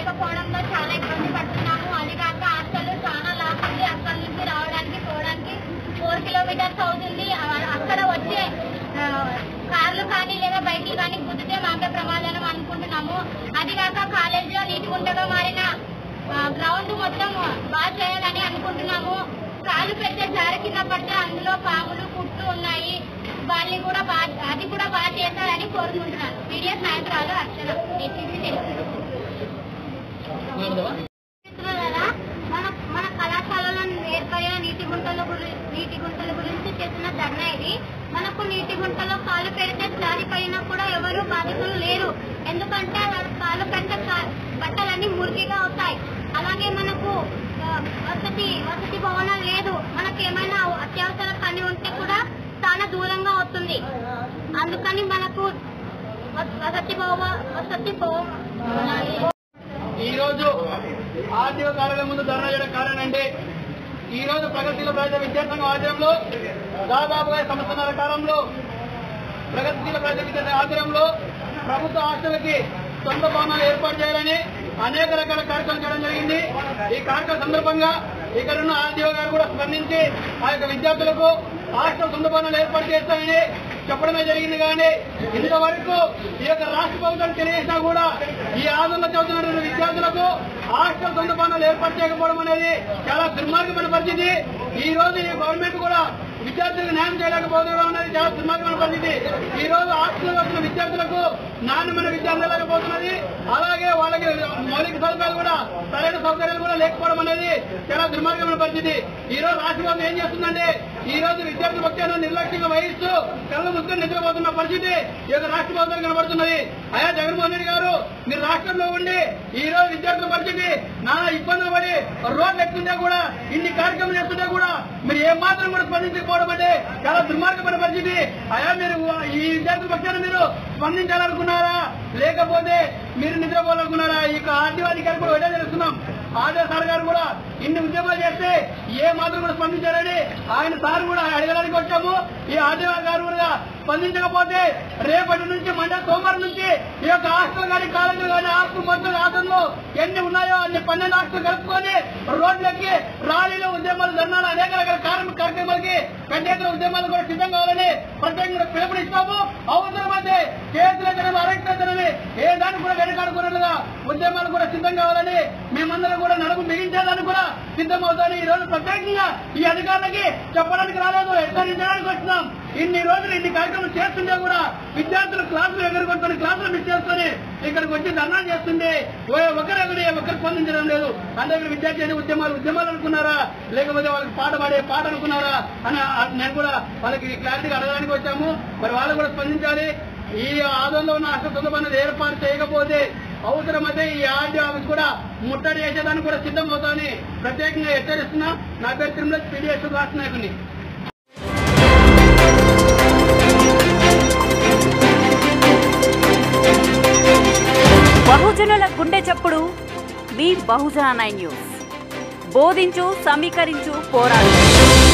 లేకపోవడంతో చాలా ఇబ్బంది పడుతున్నాము అది కాక హాస్టల్ చాలా లాస్ ఉంది అక్కడి నుంచి రావడానికి పోవడానికి ఫోర్ కిలోమీటర్స్ అవుతుంది అ- అక్కడ వచ్చే ఆ, కార్లు కానీ లేదా బైక్లు కానీ గుద్దితే మాకే ప్రమాదం అనుకుంటున్నాము అది కాక కాలేజీలో నీటి గుంటగా మారిన గ్రౌండ్ మొత్తం బాగా చేయాలని అనుకుంటున్నాము కాలు పెడితే జారి కింద పడితే అందులో పాములు పుట్టు ఉన్నాయి వాళ్ళని కూడా బాగా అది కూడా బాగా చేస్తారని కోరుకుంటున్నాను మీడియా సాయంత్రాలు అక్షర ఏసీబీ తెలుసు మిత్రులారా, మన మన కళాశాలలో ఏర్పడిన నీటి గుంటల గురి నీటి గుంటల గురించి చేసిన ధర్నా ఇది మనకు నీటి గుంటలో కాలు పెడితే జారిపోయినా కూడా ఎవరు బాధితులు లేరు ఎందుకంటే అలా కాలు పెడితే కా- బట్టలన్నీ మురికిగా అవుతాయి అలాగే మనకు ఆ, వసతి వసతి భవనం లేదు మనకి ఏమైనా అత్యవసర పని ఉంటే కూడా చాలా దూరంగా అవుతుంది అందుకని మనకు వస- వసతి భవ వసతి భవ ఈ రోజు ఆర్టీఓ కార్యాలయం ముందు ధర్నా చేయడం కారణం అంటే ఈ రోజు ప్రగతిశీల ప్రజల విద్యాసంఘం ఆధ్వర్యంలో దాదాపుగా ఈ సంవత్సరాల కాలంలో ప్రగతిశీల ప్రజల విద్యాసంఘ ఆధ్వర్యంలో ప్రభుత్వ హాస్టల్కి సొంత భవనాలు ఏర్పాటు చేయాలని అనేక రకాల కార్యక్రమాలు చేయడం జరిగింది ఈ కార్యక్రమం సందర్భంగా ఇక్కడ ఉన్న ఆర్టీఓ గారు కూడా స్పందించి ఆ యొక్క విద్యార్థులకు హాస్టల్ సొంత భవనాలు ఏర్పాటు చేస్తామని చెప్పడమే జరిగింది కానీ ఇంతవరకు ఈ యొక్క రాష్ట్ర ప్రభుత్వం తెలియజేసినా కూడా ఈ ఆందోళన చదువుతున్న విద్యార్థులకు హాస్టల్ సొంత భవనాలు ఏర్పాటు చేయకపోవడం అనేది చాలా దుర్మార్గమైన పరిస్థితి ఈ రోజు ఈ గవర్నమెంట్ కూడా విద్యార్థులకు న్యాయం చేయలేకపోవడం అనేది చాలా దుర్మార్గమైన పరిస్థితి ఈ రోజు హాస్టల్ వచ్చిన విద్యార్థులకు నాణ్యమైన విద్య అందలేకపోతున్నది అలాగే వాళ్ళకి మౌలిక సదుపాయాలు కూడా సరైన సౌకర్యాలు కూడా లేకపోవడం అనేది చాలా దుర్మార్గమైన పరిస్థితి ఈ రోజు రాష్ట్ర ప్రభుత్వం ఏం చేస్తుందంటే ఈ రోజు విద్యార్థుల పక్షాన నిర్లక్ష్యంగా వహిస్తూ కళ్ళు ముసుకొని నిద్రపోతున్న పరిస్థితి ఈ యొక్క రాష్ట్ర ప్రభుత్వం కనబడుతున్నది అయ్యా జగన్మోహన్ రెడ్డి గారు మీరు రాష్ట్రంలో ఉండి ఈ రోజు విద్యార్థుల పరిస్థితి నానా ఇబ్బందులు పడి రోడ్లు ఎక్కుతుంటే కూడా ఇన్ని కార్యక్రమాలు చేస్తుంటే కూడా మీరు ఏ మాత్రం కూడా స్పందించకపోవడం అంటే చాలా దుర్మార్గమైన పరిస్థితి అయ్యా మీరు ఈ విద్యార్థుల పక్షాన మీరు స్పందించాలనుకున్నారా లేకపోతే మీరు నిద్రపోవాలనుకున్నారా ఈ ఆర్టీఓ అధికారి కూడా ఒకటే తెలుస్తున్నాం ఆర్డీఓ సార్ గారు కూడా ఇన్ని ఉద్యమాలు చేస్తే ఏ మాత్రం కూడా స్పందించారని ఆయన సార్ కూడా అడగడానికి వచ్చాము ఈ ఆర్డీఓ గారు కూడా స్పందించకపోతే రేపటి నుంచి మండే సోమవారం నుంచి ఈ యొక్క హాస్టల్ కానీ కాలేజీలు కానీ హాస్టల్ మొత్తం హాస్టల్లో ఎన్ని ఉన్నాయో అన్ని పన్నెండు హాస్టల్ కలుపుకొని రోడ్లకి ర్యాలీలు ఉద్యమాలు ధర్నాలు అనేక రకాల కార్మిక కార్యక్రమాలకి పెద్ద ఎత్తున ఉద్యమాలు కూడా సిద్ధం కావాలని ప్రత్యేకంగా పిలుపునిస్తాము అవసరమైతే కేసులు ఎక్కడమే అరెస్ట్ ఎక్కడమే ఏ దానికి కూడా వెనకాడుకున్నట్లుగా ఉద్యమాలు కూడా సిద్ధం కావాలని మేమందరం కూడా నడుము మిగించాలని కూడా సిద్ధం అవుతామని ఈ రోజు ప్రత్యేకంగా ఈ అధికారులకి చెప్పడానికి రాలేదు హెచ్చరించడానికి వచ్చినాం ఇన్ని రోజులు ఇన్ని కార్యక్రమాలు చేస్తుంటే కూడా విద్యార్థులు క్లాసులు ఎగరగొట్టుకొని క్లాసులు మిస్ చేసుకొని ఇక్కడికి వచ్చి ధర్నా చేస్తుంటే ఓ- ఒకరెవరి ఒకరు స్పందించడం లేదు అంటే ఇక్కడ విద్యార్థి అంటే ఉద్యమాలు ఉద్యమాలు అనుకున్నారా లేకపోతే వాళ్ళకి పాట పాడే పాట అనుకున్నారా అని ఆ- నేను కూడా వాళ్ళకి క్లారిటీగా అడగడానికి వచ్చాము మరి వాళ్ళు కూడా స్పందించాలి ఈ ఆదంలో ఉన్న అష్టం అనేది ఏర్పాటు చేయకపోతే అవసరమైతే ఈ ఆర్డీ ఆఫీస్ కూడా ముట్టడి చేసేదానికి కూడా సిద్ధం అవుతామని ప్రత్యేకంగా హెచ్చరిస్తున్నా నా పేరు తిరుమల పీడిఎస్ రాష్ట్ర నాయకుని బహుజనుల గుండె చప్పుడు మీ బహుజన నైన్ న్యూస్ బోధించు సమీకరించు పోరాడు